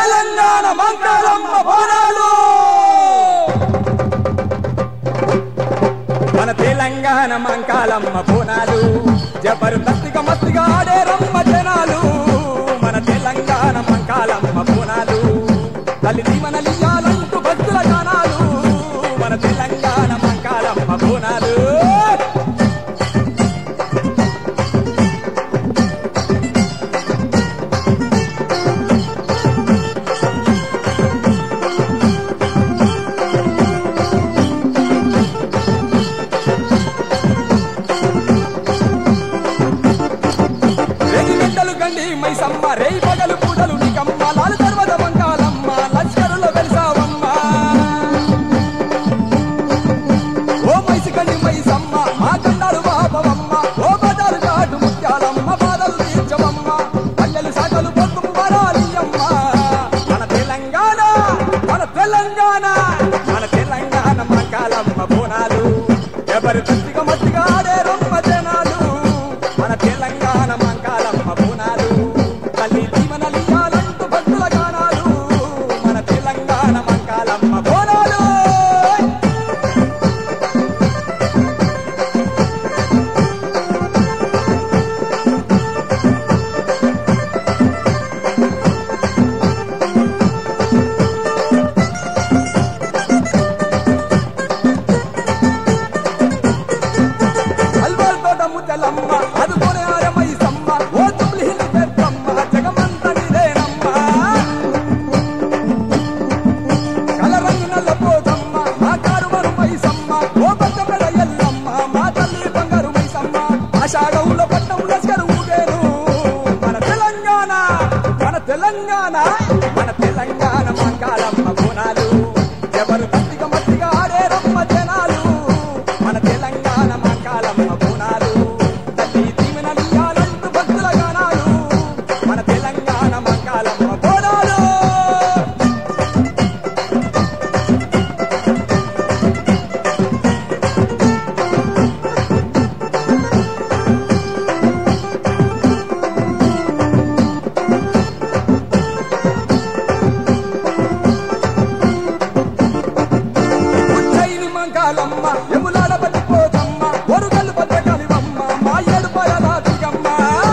తెలంగాణ మంగళమ్మ బోనాలు మన తెలంగాణ మంకాలమ్మ బోనాలు జబర్దస్తిగా మత్తిగా ఆడే రమ్మ జనాలు మన తెలంగాణ మంకాలమ్మ బోనాలు తల్లి దీవనలియాలంటూ భక్తుల గానాలు మన తెలంగాణ మంకాలమ్మ బోనాలు రేగి బిడ్డలు గండి మైసమ్మ రేయి పగలు పూటలు నీకమ్మ లాలు పర్వత మంకాలమ్మ లష్కరులో వెలిసావమ్మ ఓ మైసి గండి మైసమ్మ మా కండాలు బాబవమ్మ ఓ బజారు చాటు ముత్యాలమ్మ బాధలు తీర్చవమ్మ పల్లెలు సాగలు పొద్దు వరాలియమ్మ మన తెలంగాణ మన తెలంగాణ మన తెలంగాణ మంకాలమ్మ బోనాలు ఎవరి తృప్తిగా మట్టిగా ఆడే రొమ్మ జనాలు మన తెలంగాణ మంకాలమ్మ బోనాలు తల్లి జీవనలియాలంటూ భక్తుల గానాలు మన తెలంగాణ మంకాలమ్మ బోనాలు అల్వాల్ తోట ముద్దలమ్మ అదుకొని ఆరమై సమ్మ ఓ తుమ్లి హిల్ పెద్దమ్మ జగమంత నిదేనమ్మ కలరంగు నల్ల పోతమ్మ మా కారు మరుమై సమ్మ ఓ పక్క మెడ ఎల్లమ్మ మా తల్లి బంగారు మైసమ్మ ఆషాఢంలో పట్టం లస్కరు ఊగేను మన తెలంగాణ మన తెలంగాణ మన తెలంగాణ మంకాలమ్మ బోనాలు ఎవరు తత్తిగా మత్తిగా ఆడే రమ్మ జనాలు మన తెలంగాణ మంకాలమ్మ బోనాలు తల్లి దీవెనలియాలంటూ భక్తుల గానాలు మన తెలంగాణ మంకాలమ్మ బోనాలు ఉజ్జయిని మంగాలమ్మ ఎములాడ పట్టిపోతమ్మ ఒరుగలు పట్టగలివమ్మ మా ఏడుపయల దిగమ్మ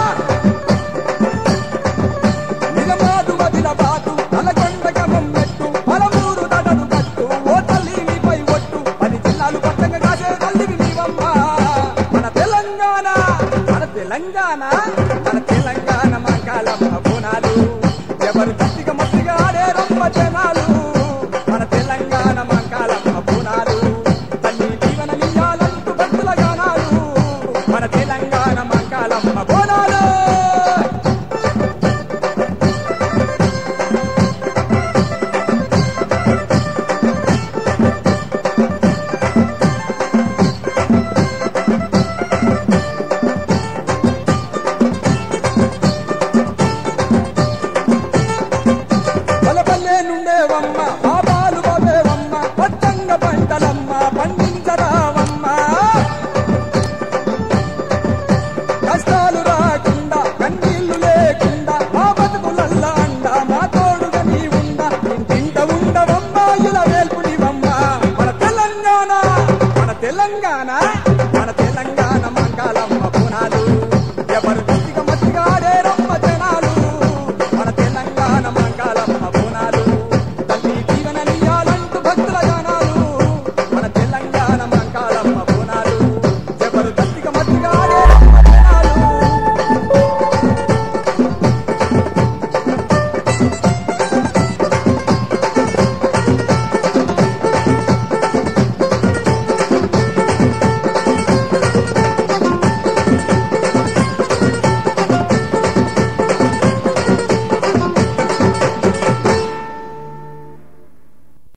నిలబాటు వదిల బాటు నలకొండ గమం పెట్టు పలమూరు దడడు కట్టు ఓ తల్లి నీపై ఒట్టు పది జిల్లాలు పట్టంగా కాసే తల్లివి నీవమ్మ మన తెలంగాణ మన తెలంగాణ మన తెలంగాణ మంగాలమ్మ బోనాలు ఎవరు గట్టిగా మట్టిగా ఆడే రమ్మ జనాలు మన తెలంగాణ మంగాలమ్మ బోనాలు తల్లి జీవనలియాలంటూ భక్తుల గానాలు మన తెలంగాణ మంగాలమ్మ బోనాలు పలపల్లే నుండేవమ్మ పాపాలు బాబేవమ్మ పచ్చంగ పంటలమ్మ పండించరావమ్మ కష్టాలు రాకుండా కన్నీళ్లు లేకుండా మా బతుకులల్ల అండ మా తోడుగా నీ ఉండ ఇంటింట ఉండవమ్మ ఇలా వేల్పునివమ్మ మన తెలంగాణ మన తెలంగాణ మన తెలంగాణ మంగళమ్మ పునాలు